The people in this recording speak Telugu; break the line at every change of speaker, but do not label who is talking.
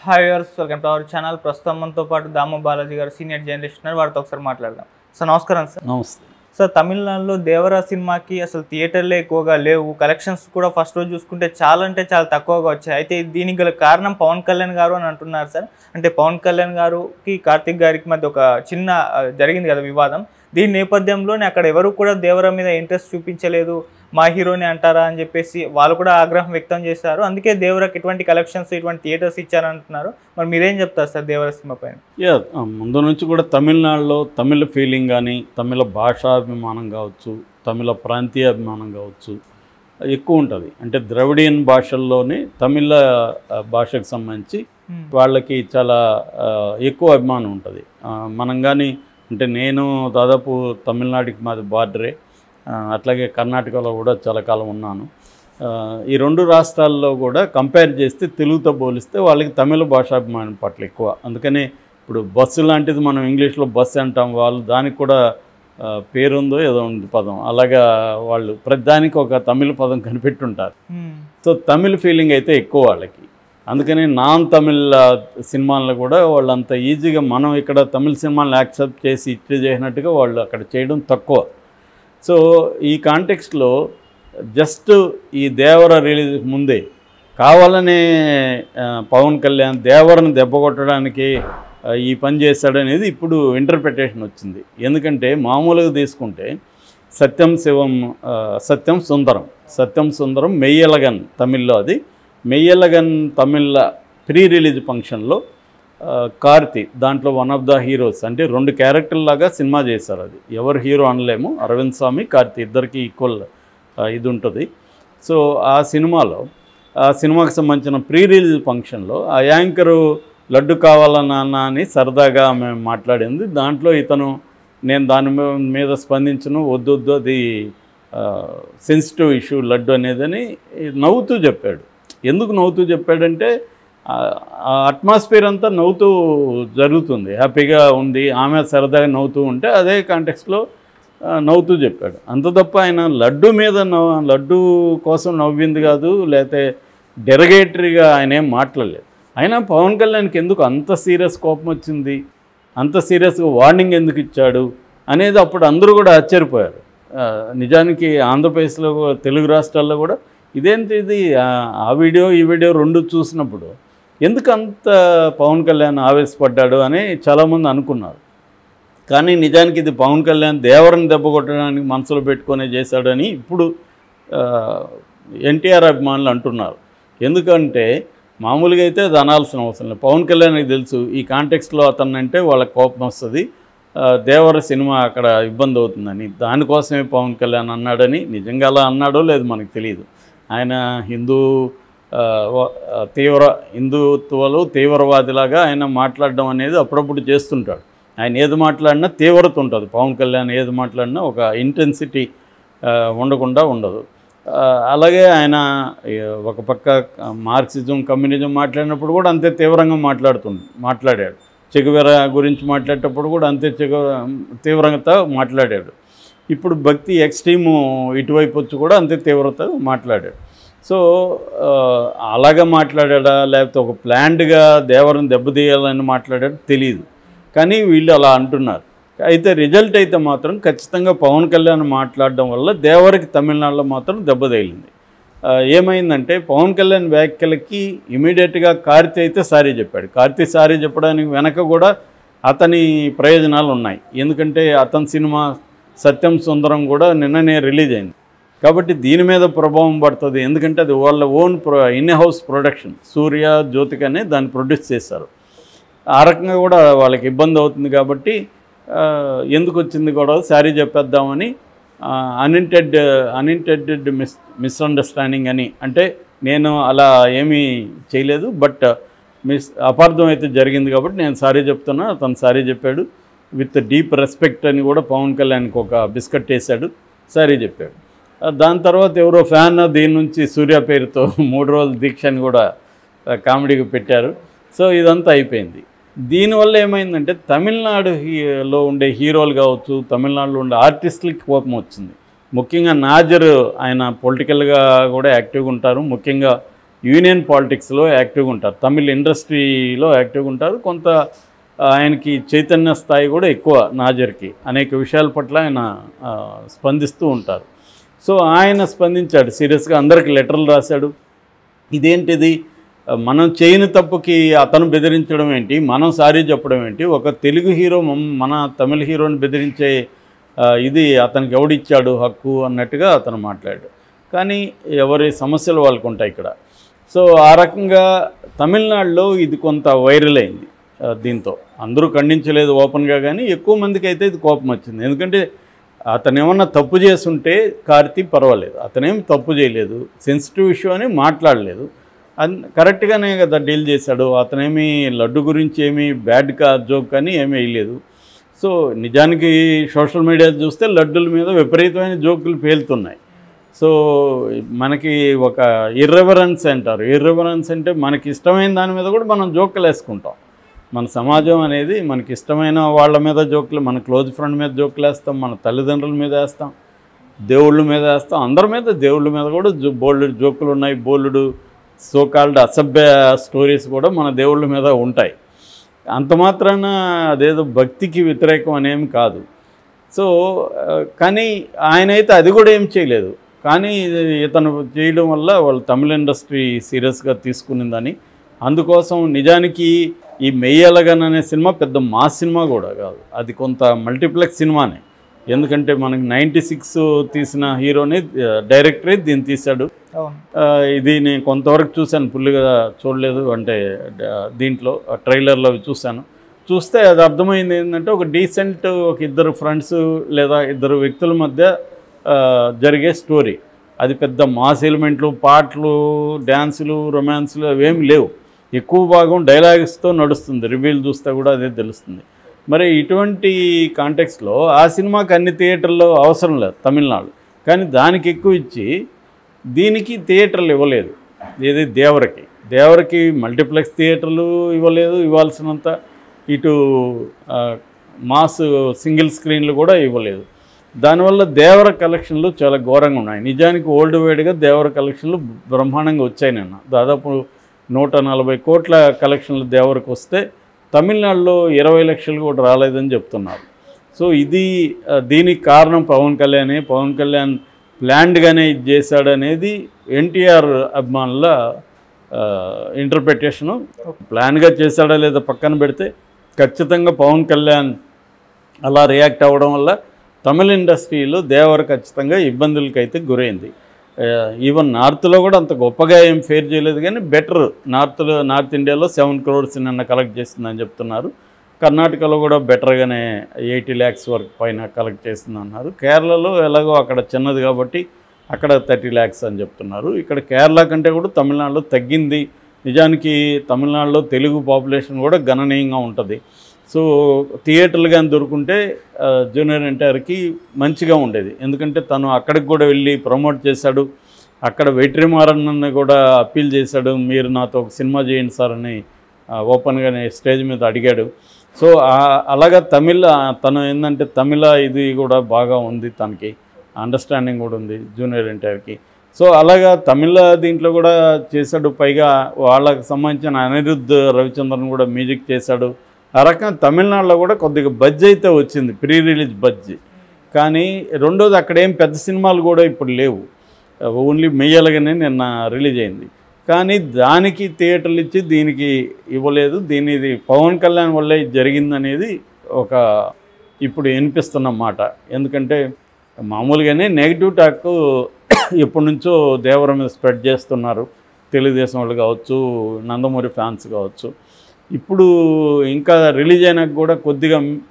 హాయ్ వర్స్ వెల్కమ్ టు అవర్ ఛానల్ ప్రస్తుతం మనతో పాటు దామ బాలాజీ గారు సీనియర్ జర్నలిస్ట్ ఉన్నారు వారితో ఒకసారి మాట్లాడదాం సార్ నమస్కారం సార్
నమస్తే
సార్ తమిళనాడులో దేవరా సినిమాకి అసలు థియేటర్లే ఎక్కువగా లేవు కలెక్షన్స్ కూడా ఫస్ట్ రోజు చూసుకుంటే చాలా అంటే చాలా తక్కువగా వచ్చాయి అయితే దీనికి గల కారణం పవన్ కళ్యాణ్ గారు అని అంటున్నారు సార్ అంటే పవన్ కళ్యాణ్ గారికి కార్తిక్ గారికి మధ్య ఒక చిన్న ఆ, జరిగింది కదా వివాదం దీని నేపథ్యంలోనే అక్కడ ఎవరు కూడా దేవరా మీద ఇంట్రెస్ట్ చూపించలేదు మా హీరోని అంటారా అని చెప్పేసి వాళ్ళు కూడా ఆగ్రహం వ్యక్తం చేశారు అందుకే దేవరాకి ఇటువంటి కలెక్షన్స్ ఇటువంటి థియేటర్స్ ఇచ్చారంటున్నారు మరి మీరేం చెప్తారు సార్ దేవరా సినిమా పైన
యా ఆ, ముందు నుంచి కూడా తమిళనాడులో తమిళ ఫీలింగ్ కానీ తమిళ భాషాభిమానం కావచ్చు తమిళ ప్రాంతీయ అభిమానం కావచ్చు ఎక్కువ ఉంటుంది అంటే ద్రవిడియన్ భాషల్లోనే తమిళ ఆ, భాషకు సంబంధించి వాళ్ళకి చాలా ఆ, ఎక్కువ అభిమానం ఉంటుంది ఆ, మనం కానీ అంటే నేను దాదాపు తమిళనాడుకి మాది బార్డరే ఆ, అట్లాగే కర్ణాటకలో కూడా చాలా కాలం ఉన్నాను ఆ, ఈ రెండు రాష్ట్రాల్లో కూడా కంపేర్ చేస్తే తెలుగుతో పోలిస్తే వాళ్ళకి తమిళ భాషాభిమానం పట్ల ఎక్కువ అందుకనే ఇప్పుడు బస్సు లాంటిది మనం ఇంగ్లీష్లో బస్సు అంటాం వాళ్ళు దానికి కూడా ఆ, పేరుందో ఏదో ఉంది పదం అలాగా వాళ్ళు ప్రతిదానికి ఒక తమిళ పదం కనిపెట్టుంటారు
మ్మ్.
సో తమిళ్ ఫీలింగ్ అయితే ఎక్కువ వాళ్ళకి అందుకని నాన్ తమిళ్ ఆ, సినిమాలను కూడా వాళ్ళు అంత ఈజీగా మనం ఇక్కడ తమిళ సినిమాలను యాక్సెప్ట్ చేసి ఇచ్చే చేసినట్టుగా వాళ్ళు అక్కడ చేయడం తక్కువ సో ఈ కాంటెక్స్ట్లో జస్ట్ ఈ దేవర రిలీజ్ ముందే కావాలనే ఆ, పవన్ కళ్యాణ్ దేవరని దెబ్బ కొట్టడానికి ఆ, ఈ పని చేశాడనేది ఇప్పుడు ఇంటర్ప్రిటేషన్ వచ్చింది ఎందుకంటే మామూలుగా తీసుకుంటే సత్యం శివం ఆ, సత్యం సుందరం సత్యం సుందరం మెయ్యలగన్ తమిళ్లో అది మెయ్యలగన్ తమిళ ప్రీ రిలీజ్ ఫంక్షన్లో ఆ, కార్తి దాంట్లో వన్ ఆఫ్ ద హీరోస్ అంటే రెండు క్యారెక్టర్లాగా సినిమా చేశారు అది ఎవరు హీరో అనలేము అరవింద్ స్వామి కార్తి ఇద్దరికి ఈక్వల్ ఇది ఉంటుంది సో ఆ సినిమాలో ఆ సినిమాకి సంబంధించిన ప్రీ రిలీజ్ ఫంక్షన్లో ఆ యాంకరు లడ్డు కావాలా నాన్న అని సరదాగా ఆమె మాట్లాడింది దాంట్లో ఇతను నేను దాని మీ- మీద స్పందించను వద్దు వద్దు అది సెన్సిటివ్ ఇష్యూ లడ్డు అనేదని నవ్వుతూ చెప్పాడు ఎందుకు నవ్వుతూ చెప్పాడంటే ఆ- ఆ అట్మాస్ఫియర్ అంతా నవ్వుతూ జరుగుతుంది హ్యాపీగా ఉంది ఆమె సరదాగా నవ్వుతూ ఉంటే అదే కాంటెక్స్లో నవ్వుతూ చెప్పాడు అంత తప్ప ఆయన లడ్డు మీద నవ్వు లడ్డు కోసం నవ్వింది కాదు లేకపోతే డెరగేటరీగా ఆయన ఏం మాట్లాడలేదు అయినా పవన్ కళ్యాణ్కి ఎందుకు అంత సీరియస్ కోపం వచ్చింది అంత సీరియస్గా వార్నింగ్ ఎందుకు ఇచ్చాడు అనేది అప్పుడు అందరూ కూడా ఆశ్చర్యపోయారు ఆ, నిజానికి ఆంధ్రప్రదేశ్లో కూ- తెలుగు రాష్ట్రాల్లో కూడా ఇదేంటి ఇది ఆ, ఆ వీడియో ఈ వీడియో రెండు చూసినప్పుడు ఎందుకు అంత పవన్ కళ్యాణ్ ఆవేశపడ్డాడు అని చాలామంది అనుకున్నారు కానీ నిజానికి ఇది పవన్ కళ్యాణ్ దేవరని దెబ్బ కొట్టడానికి మనసులో పెట్టుకొని చేశాడని ఇప్పుడు ఎన్టీఆర్ అభిమానులు అంటున్నారు ఎందుకంటే మామూలుగా అయితే అది అనాల్సిన అవసరం లేదు పవన్ కళ్యాణ్కి తెలుసు ఈ కాంటెక్స్ట్లో అతను అంటే వాళ్ళకి కోపం వస్తుంది ఆ, దేవర సినిమా అక్కడ ఇబ్బంది అవుతుందని దానికోసమే పవన్ కళ్యాణ్ అన్నాడని నిజంగా అలా అన్నాడో లేదు మనకు తెలియదు ఆయన హిందూ ఆ, వ- ఆ, తీవ్ర హిందుత్వలో తీవ్రవాదిలాగా ఆయన మాట్లాడడం అనేది అప్పుడప్పుడు చేస్తుంటాడు ఆయన ఏది మాట్లాడినా తీవ్రత ఉంటుంది పవన్ కళ్యాణ్ ఏది మాట్లాడినా ఒక ఇంటెన్సిటీ ఉండకుండా ఉండదు ఆ, అలాగే ఆయన ఈ, ఒక పక్క మార్క్సిజం కమ్యూనిజం మాట్లాడినప్పుడు కూడా అంతే తీవ్రంగా మాట్లాడుతుంది మాట్లాడాడు చెగువెర గురించి మాట్లాడేటప్పుడు కూడా అంతే చెగు తీవ్రంగా మాట్లాడాడు ఇప్పుడు భక్తి ఎక్స్ట్రీము ఇటువైపు వచ్చి కూడా అంతే తీవ్రత మాట్లాడాడు సో ఆ, అలాగా మాట్లాడా లేకపోతే ఒక ప్లాండ్గా దేవరని దెబ్బతీయాలని మాట్లాడాడు తెలియదు కానీ వీళ్ళు అలా అంటున్నారు అయితే రిజల్ట్ అయితే మాత్రం ఖచ్చితంగా పవన్ కళ్యాణ్ మాట్లాడడం వల్ల దేవరికి తమిళనాడులో మాత్రం దెబ్బ తగిలింది ఆ, ఏమైందంటే పవన్ కళ్యాణ్ వ్యాఖ్యలకి ఇమీడియట్గా కార్తీ అయితే సారీ చెప్పాడు కార్తీ సారీ చెప్పడానికి వెనక కూడా అతని ప్రయోజనాలు ఉన్నాయి ఎందుకంటే అతని సినిమా సత్యం సుందరం కూడా నిన్ననే రిలీజ్ అయింది కాబట్టి దీని మీద ప్రభావం పడుతుంది ఎందుకంటే అది వాళ్ళ own pro in house production Suriya జ్యోతికనే దాన్ని ప్రొడ్యూస్ చేశారు ఆ రకంగా కూడా వాళ్ళకి ఇబ్బంది అవుతుంది కాబట్టి ఆ, ఎందుకు వచ్చింది కూడా శారీ చెప్పేద్దామని అన్ఇంటెడ్ అన్ఇంటెడ్ మిస్ మిస్అండర్స్టాండింగ్ అని అంటే నేను అలా ఏమీ చేయలేదు బట్ మిస్ అపార్థం అయితే జరిగింది కాబట్టి నేను సారీ చెప్తున్నా అతను సారీ చెప్పాడు విత్ డీప్ రెస్పెక్ట్ అని కూడా పవన్ కళ్యాణ్కి ఒక బిస్కెట్ వేశాడు సారీ చెప్పాడు ఆ, దాని తర్వాత ఎవరో ఫ్యాన్ దీని నుంచి సూర్య పేరుతో మూడు రోజుల దీక్ష అని కూడా ఆ, కామెడీకి పెట్టారు సో ఇదంతా అయిపోయింది దీనివల్ల ఏమైందంటే తమిళనాడు హీ- లో ఉండే హీరోలు కావచ్చు తమిళనాడులో ఉండే ఆర్టిస్టులకి కోపం వచ్చింది ముఖ్యంగా నాజర్ ఆయన పొలిటికల్గా కూడా యాక్టివ్గా ఉంటారు ముఖ్యంగా యూనియన్ పాలిటిక్స్లో యాక్టివ్గా ఉంటారు తమిళ్ ఇండస్ట్రీలో యాక్టివ్గా ఉంటారు కొంత ఆయనకి చైతన్య స్థాయి కూడా ఎక్కువ నాజర్కి అనేక విషయాల పట్ల ఆయన ఆ, స్పందిస్తూ ఉంటారు సో ఆయన స్పందించాడు సీరియస్గా అందరికి లెటర్లు రాశాడు ఇదేంటిది మనం చేయని తప్పుకి అతను బెదిరించడం ఏంటి మనం సారీ చెప్పడం ఏంటి ఒక తెలుగు హీరో మమ్- మన తమిళ హీరోని బెదిరించే ఆ, ఇది అతనికి ఎవడిచ్చాడు హక్కు అన్నట్టుగా అతను మాట్లాడాడు కానీ ఎవరి సమస్యలు వాళ్ళకు ఉంటాయి ఇక్కడ సో ఆ రకంగా తమిళనాడులో ఇది కొంత వైరల్ అయింది ఆ, దీంతో అందరూ ఖండించలేదు ఓపెన్గా కానీ ఎక్కువ మందికి అయితే ఇది కోపం వచ్చింది ఎందుకంటే అతను ఏమన్నా తప్పు చేస్తుంటే కార్తీ పర్వాలేదు అతనేం తప్పు చేయలేదు సెన్సిటివ్ ఇష్యూ అని మాట్లాడలేదు అన్ కరెక్ట్గానే కదా డీల్ చేశాడు అతనేమి లడ్డు గురించి ఏమీ బ్యాడ్ కా జోక్ కానీ ఏమీ వేయలేదు సో నిజానికి సోషల్ మీడియా చూస్తే లడ్డుల మీద విపరీతమైన జోకులు పేలుతున్నాయి సో మనకి ఒక ఇర్రెవరెన్స్ అంటారు ఇర్రెవరెన్స్ అంటే మనకి ఇష్టమైన దాని మీద కూడా మనం జోకులు వేసుకుంటాం మన సమాజం అనేది మనకి ఇష్టమైన వాళ్ళ మీద జోకులు మన క్లోజ్ ఫ్రెండ్ మీద జోకులు వేస్తాం మన తల్లిదండ్రుల మీద వేస్తాం దేవుళ్ళ మీద వేస్తాం అందరి మీద దేవుళ్ళ మీద కూడా జో బోల్డ్ జోకులు ఉన్నాయి బోల్డ్ సోకాల్డ్ అసభ్య స్టోరీస్ కూడా మన దేవుళ్ళ మీద ఉంటాయి అంత మాత్రాన అదేదో భక్తికి వ్యతిరేకం అనేమి కాదు సో ఆ, కానీ ఆయన అయితే అది కూడా ఏం చేయలేదు కానీ ఇది ఇతను చేయడం వల్ల వాళ్ళు తమిళ ఇండస్ట్రీ సీరియస్గా తీసుకునిందని అందుకోసం నిజానికి ఈ మెయ్యలగన్ అనే సినిమా పెద్ద మాస్ సినిమా కూడా కాదు అది కొంత మల్టీప్లెక్స్ సినిమానే ఎందుకంటే మనకి నైంటీ సిక్స్ తీసిన హీరోని ఆ, డైరెక్టరే దీన్ని తీశాడు
అవును
ఆ, ఇది నేను కొంతవరకు చూశాను ఫుల్గా చూడలేదు అంటే ఆ, దీంట్లో ఆ ట్రైలర్లో అవి చూశాను చూస్తే అది అర్థమైంది ఏంటంటే ఒక డీసెంట్ ఒక ఇద్దరు ఫ్రెండ్స్ లేదా ఇద్దరు వ్యక్తుల మధ్య ఆ, జరిగే స్టోరీ అది పెద్ద మాస్ ఎలిమెంట్లు పాటలు డ్యాన్సులు రొమాన్స్లు అవేమి లేవు ఎక్కువ భాగం డైలాగ్స్తో నడుస్తుంది రివ్యూలు చూస్తే కూడా అదే తెలుస్తుంది మరి ఇటువంటి కాంటెక్స్లో ఆ సినిమాకి అన్ని థియేటర్లో అవసరం లేదు తమిళనాడు కానీ దానికి ఎక్కువ ఇచ్చి దీనికి థియేటర్లు ఇవ్వలేదు ఏది దేవరకి దేవరకి మల్టీప్లెక్స్ థియేటర్లు ఇవ్వలేదు ఇవ్వాల్సినంత ఇటు ఆ, మాస్ సింగిల్ స్క్రీన్లు కూడా ఇవ్వలేదు దానివల్ల దేవర కలెక్షన్లు చాలా ఘోరంగా ఉన్నాయి నిజానికి ఓల్డ్ వైడ్గా దేవర కలెక్షన్లు బ్రహ్మాండంగా వచ్చాయి నిన్న దాదాపు నూట నలభై కోట్ల కలెక్షన్లు దేవరకు వస్తే తమిళనాడులో ఇరవై లక్షలు కూడా రాలేదని చెప్తున్నారు సో ఇది ఆ, దీనికి కారణం పవన్ కళ్యాణే పవన్ కళ్యాణ్ ప్లాన్డ్గానే ఇది చేశాడనేది ఎన్టీఆర్ అభిమానుల ఇంటర్ప్రిటేషను ప్లాన్గా చేశాడా లేదా పక్కన పెడితే ఖచ్చితంగా పవన్ కళ్యాణ్ అలా రియాక్ట్ అవ్వడం వల్ల తమిళ ఇండస్ట్రీలో దేవర ఖచ్చితంగా ఇబ్బందులకైతే గురైంది ఆ, ఈవెన్ నార్త్లో కూడా అంత గొప్పగా ఏం ఫేర్ చేయలేదు కానీ బెటర్ నార్త్లో నార్త్ ఇండియాలో సెవెన్ క్రోర్స్ నిన్న కలెక్ట్ చేసిందని చెప్తున్నారు కర్ణాటకలో కూడా బెటర్గానే ఎయిటీ ల్యాక్స్ వరకు పైన కలెక్ట్ చేస్తుంది అన్నారు కేరళలో ఎలాగో అక్కడ చిన్నది కాబట్టి అక్కడ థర్టీ ల్యాక్స్ అని చెప్తున్నారు ఇక్కడ కేరళ కంటే కూడా తమిళనాడులో తగ్గింది నిజానికి తమిళనాడులో తెలుగు పాపులేషన్ కూడా గణనీయంగా ఉంటుంది సో థియేటర్లు కానీ దొరుకుంటే ఆ, జూనియర్ ఎన్టీఆర్కి మంచిగా ఉండేది ఎందుకంటే తను అక్కడికి కూడా వెళ్ళి ప్రమోట్ చేశాడు అక్కడ వెట్రిమారన్ కూడా అప్పీల్ చేశాడు మీరు నాతో ఒక సినిమా చేయండి సార్ అని ఆ, ఓపెన్గానే స్టేజ్ మీద అడిగాడు సో ఆ- అలాగా తమిళ తను ఏంటంటే తమిళ ఇది కూడా బాగా ఉంది తనకి అండర్స్టాండింగ్ కూడా ఉంది జూనియర్ ఎన్టీఆర్కి సో అలాగా తమిళ దీంట్లో కూడా చేశాడు పైగా వాళ్ళకి సంబంధించిన అనిరుద్ధ్ రవిచంద్రన్ కూడా మ్యూజిక్ చేశాడు ఆ రకంగా తమిళనాడులో కూడా కొద్దిగా బజ్ అయితే వచ్చింది ప్రీ రిలీజ్ బజ్ కానీ రెండోది అక్కడ ఏం పెద్ద సినిమాలు కూడా ఇప్పుడు లేవు ఓన్లీ మెయ్యలుగానే నిన్న రిలీజ్ అయింది కానీ దానికి థియేటర్లు ఇచ్చి దీనికి ఇవ్వలేదు దీని ఇది పవన్ కళ్యాణ్ వల్లే ఇది జరిగిందనేది ఒక ఇప్పుడు వినిపిస్తున్న మాట ఎందుకంటే మామూలుగానే నెగిటివ్ టాక్ ఎప్పటి నుంచో దేవరం మీద స్ప్రెడ్ చేస్తున్నారు తెలుగుదేశం వాళ్ళు కావచ్చు నందమూరి ఫ్యాన్స్ కావచ్చు ఇప్పుడు ఇంకా రిలీజ్ అయినాక కూడా కొద్దిగా